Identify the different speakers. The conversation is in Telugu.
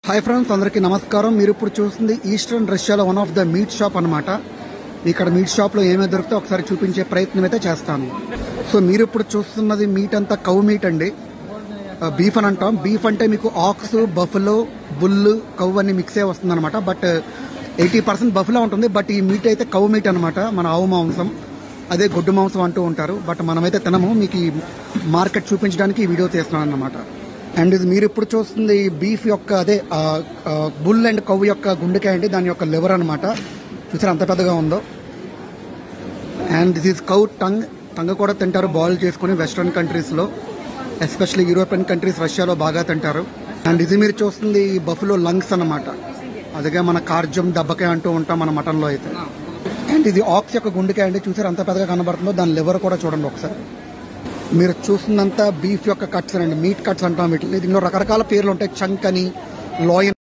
Speaker 1: హాయ్ ఫ్రెండ్స్ అందరికీ నమస్కారం మీరు ఇప్పుడు చూస్తుంది ఈస్టర్న్ రష్యాలో one of the meat shop అన్నమాట ఇక్కడ మీట్ షాప్ లో ఏమేమి దొరికితే ఒకసారి చూపించే ప్రయత్నం అయితే చేస్తాను సో మీరు ఇప్పుడు చూస్తున్నది మీట్ అంతా కౌ మీట్ అండి బీఫ్ అని అంటాం బీఫ్ అంటే మీకు ఆక్స్ బఫలో బుల్ కవ్ అన్ని మిక్స్ అయ్యి వస్తుంది అనమాట బట్ ఎయిటీ పర్సెంట్ బఫలో ఉంటుంది బట్ ఈ మీట్ అయితే కవ్ మీట్ అనమాట మన ఆవు మాంసం అదే గొడ్డు మాంసం అంటూ ఉంటారు బట్ మనమైతే తినము మీకు ఈ మార్కెట్ చూపించడానికి ఈ వీడియో తీస్తున్నాను అనమాట అండ్ ఇది మీరు ఇప్పుడు చూస్తుంది బీఫ్ యొక్క అదే బుల్ అండ్ కవ్ యొక్క గుండెకాయ అండి దాని యొక్క లివర్ అనమాట చూసారు అంత పెద్దగా ఉందో and this is cow tongue tongue కూడా తింటారు బాయిల్ చేసుకుని వెస్ట్రన్ కంట్రీస్లో ఎస్పెషల్లీ యూరోపియన్ కంట్రీస్ రష్యాలో బాగా తింటారు అండ్ ఇది మీరు చూస్తుంది బఫులో లంగ్స్ అన్నమాట అదిగా మన కార్జం దెబ్బకాయ అంటూ ఉంటాం మన మటన్లో అయితే అండ్ ఇది ఆక్స్ యొక్క గుండెకాయ అండి చూసారు అంత పెద్దగా కనబడుతుందో దాని లివర్ కూడా చూడండి ఒకసారి మీరు చూస్తుందంతా బీఫ్ యొక్క కట్స్ అండి మీట్ కట్స్ అంటాం వీటిని దీనిలో రకరకాల పేర్లు ఉంటాయి చంక్ అని లాయన్